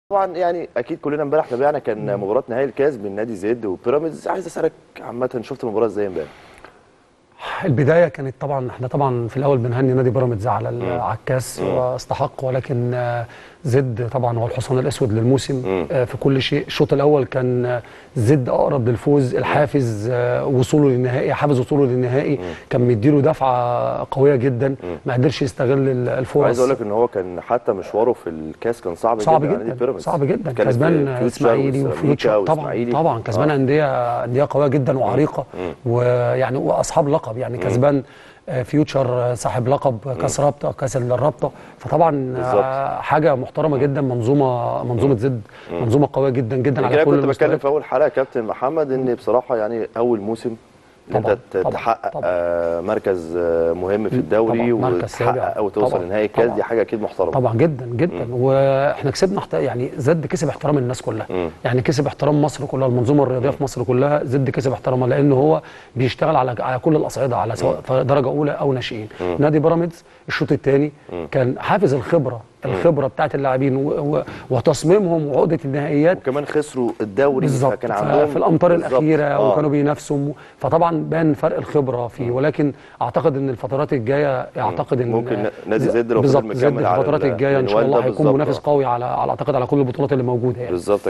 طبعا يعني اكيد كلنا امبارح تابعنا كان مباراه نهائي الكاس بين نادي زد وبيراميدز عايز اسالك عامه شفت المباراه ازاي امبارح البدايه كانت طبعا احنا طبعا في الاول بنهني نادي بيراميدز على ال- على الكاس واستحق ولكن آه، زد طبعا هو الحصان الاسود للموسم آه، في كل شيء الشوط الاول كان آه، زد اقرب للفوز الحافز آه، وصوله للنهائي حافز وصوله للنهائي كان مديله دفعه قويه جدا ما قدرش يستغل ال- الفرص عايز اقول لك ان هو كان حتى مشواره في الكاس كان صعب, صعب جدا على نادي جدا بيراميدز صعب جدا كان كسبان في فيوتشر اسماعيلي وسيراميكا وفيوتشر طبعا وإسماعيلي. طبعا كسبان آه. انديه انديه قويه جدا وعريقه ويعني واصحاب لقب يعني كسبان آه، فيوتشر آه، صاحب لقب كاس رابطه كاس الرابطه فطبعا بالظبط. آه، حاجه محترمه جدا منظومه منظومه زد منظومه قويه جدا جدا يمكن على انا كل كنت بتكلم المستويات في اول حلقه يا كابتن محمد ان بصراحه يعني اول موسم ان طبعاً، انت ت- طبعاً، تحقق طبعاً. آه، مركز آه، مهم في الدوري طبعاً، مركز سابع. وتحقق او توصل طبعاً، لنهائي الكاس طبعاً. دي حاجه اكيد محترمه طبعا جدا جدا واحنا كسبنا احت- يعني زد كسب احترام الناس كلها مم. يعني كسب احترام مصر كلها المنظومه الرياضيه في مصر كلها زد كسب احترامها لان هو بيشتغل على على كل الاصعده على سواء في درجه اولى او ناشئين نادي بيراميدز الشوط الثاني كان حافز الخبره الخبره بتاعت اللاعبين و- و- وتصميمهم وعقده النهائيات وكمان خسروا الدوري بالظبط فكان ف- عندهم في الامطار بالظبط. الاخيره آه. وكانوا بينافسوا فطبعا بان فرق الخبره فيه ولكن اعتقد ان الفترات الجايه اعتقد ان ممكن ن- نادي زد لو فضل بالظبط مكمل زد على الفترات الجايه ان شاء المنوال ده الله هيكون بالظبط. منافس قوي على على اعتقد على كل البطولات اللي موجوده يعني بالظبط